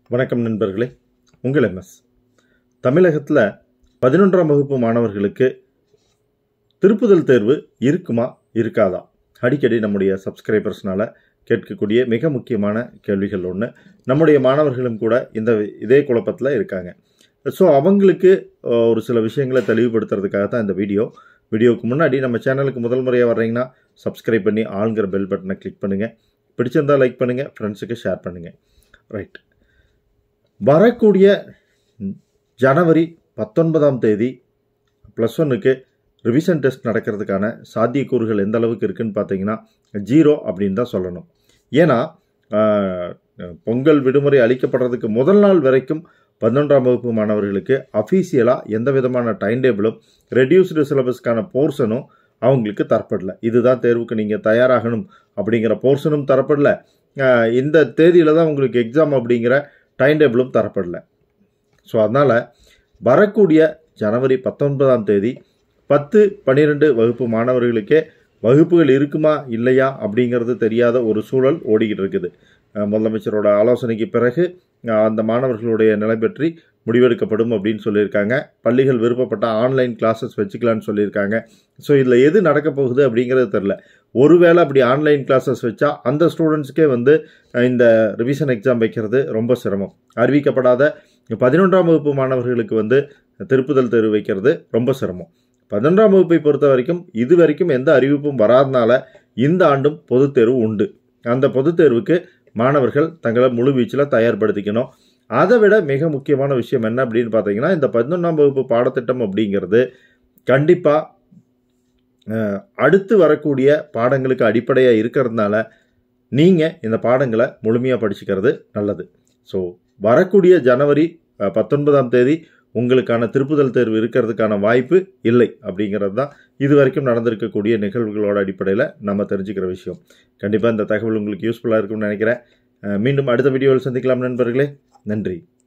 வணக்கம் நண்பர்களே உங்கள் எம்எஸ் தமிழகத்தில் பதினொன்றாம் வகுப்பு மாணவர்களுக்கு திருப்புதல் தேர்வு இருக்குமா இருக்காதா அடிக்கடி நம்முடைய சப்ஸ்கிரைபர்ஸ்னால கேட்கக்கூடிய மிக முக்கியமான கேள்விகள் ஒன்று நம்முடைய மாணவர்களும் கூட இந்த இதே குழப்பத்தில் இருக்காங்க ஸோ அவங்களுக்கு அஹ், ஒரு சில விஷயங்களை தெளிவுபடுத்துறதுக்காக தான் இந்த வீடியோ வீடியோவுக்கு முன்னாடி நம்ம சேனலுக்கு முதல் முறையாக வர்றீங்கன்னா சப்ஸ்கிரைப் பண்ணி ஆளுங்கிற பெல் பட்டனை கிளிக் பண்ணுங்கள் பிடிச்சிருந்தா லைக் பண்ணுங்கள் ஃப்ரெண்ட்ஸுக்கு ஷேர் பண்ணுங்கள் ரைட் வரக்கூடிய ம், ஜனவரி பத்தொன்பதாம் தேதி ப்ளஸ் ஒன்னுக்கு ரிவிஷன் டெஸ்ட் நடக்கிறதுக்கான சாத்தியக்கூறுகள் எந்த அளவுக்கு இருக்குன்னு பார்த்தீங்கன்னா ஜீரோ அப்படின்னு தான் சொல்லணும் ஏன்னா ஆஹ், பொங்கல் விடுமுறை அளிக்கப்படுறதுக்கு முதல் நாள் வரைக்கும் பதினொன்றாம் வகுப்பு மாணவர்களுக்கு அஃபீஷியலாக எந்த விதமான டைம் டேபிளும் ரெடியூஸ்டு சிலபஸ்க்கான போர்ஷனும் அவங்களுக்கு தரப்படல இதுதான் தேர்வுக்கு நீங்கள் தயாராகணும் அப்படிங்கிற போர்ஷனும் தரப்படல ஆஹ், இந்த தேதியில் தான் உங்களுக்கு எக்ஸாம் அப்படிங்கிற டைம் டேபிளும் தரப்படல ஸோ அதனால் வரக்கூடிய ஜனவரி பத்தொன்பதாம் தேதி பத்து பன்னிரெண்டு வகுப்பு மாணவர்களுக்கே வகுப்புகள் இருக்குமா இல்லையா அப்படிங்கிறது தெரியாத ஒரு சூழல் ஓடிக்கிட்டு இருக்குது அஹ் முதலமைச்சரோட ஆலோசனைக்கு பிறகு அஹ் அந்த மாணவர்களுடைய நிலை பற்றி முடிவெடுக்கப்படும் அப்படின்னு சொல்லியிருக்காங்க பள்ளிகள் விருப்பப்பட்ட ஆன்லைன் கிளாஸஸ் வச்சுக்கலான்னு சொல்லியிருக்காங்க ஸோ இதில் எது நடக்க போகுது அப்படிங்கிறது தெரில ஒருவேளை அப்படி ஆன்லைன் கிளாஸஸ் வச்சா அந்த ஸ்டூடெண்ட்ஸ்க்கே வந்து அஹ் இந்த ரிவிஷன் எக்ஸாம் வைக்கிறது ரொம்ப சிரமம் அறிவிக்கப்படாத பதினொன்றாம் வகுப்பு மாணவர்களுக்கு வந்து திருப்புதல் தேர்வு வைக்கிறது ரொம்ப சிரமம் பதினொன்றாம் வகுப்பை பொறுத்த வரைக்கும் இது வரைக்கும் எந்த அறிவிப்பும் வராதனால இந்த ஆண்டும் பொதுத் தேர்வு உண்டு அந்த பொதுத் தேர்வுக்கு மாணவர்கள் தங்களை முழு வீச்சில் தயார்படுத்திக்கணும் அதை விட மிக முக்கியமான விஷயம் என்ன அப்படின்னு பார்த்தீங்கன்னா இந்த பதினொன்றாம் வகுப்பு பாடத்திட்டம் அப்படிங்கிறது கண்டிப்பாக அடுத்து வரக்கூடிய பாடங்களுக்கு அடிப்படையாக இருக்கிறதுனால நீங்கள் இந்த பாடங்களை முழுமையாக படிச்சுக்கிறது நல்லது ஸோ வரக்கூடிய ஜனவரி அஹ், பத்தொன்பதாம் தேதி உங்களுக்கான திருப்புதல் தேர்வு இருக்கிறதுக்கான வாய்ப்பு இல்லை அப்படிங்கிறது தான் இது வரைக்கும் நடந்திருக்கக்கூடிய நிகழ்வுகளோட அடிப்படையில் நம்ம தெரிஞ்சுக்கிற விஷயம் கண்டிப்பாக இந்த தகவல் உங்களுக்கு யூஸ்ஃபுல்லாக இருக்கும்னு நினைக்கிறேன் அஹ், மீண்டும் அடுத்த வீடியோவில் சந்திக்கலாம் நண்பர்களே நன்றி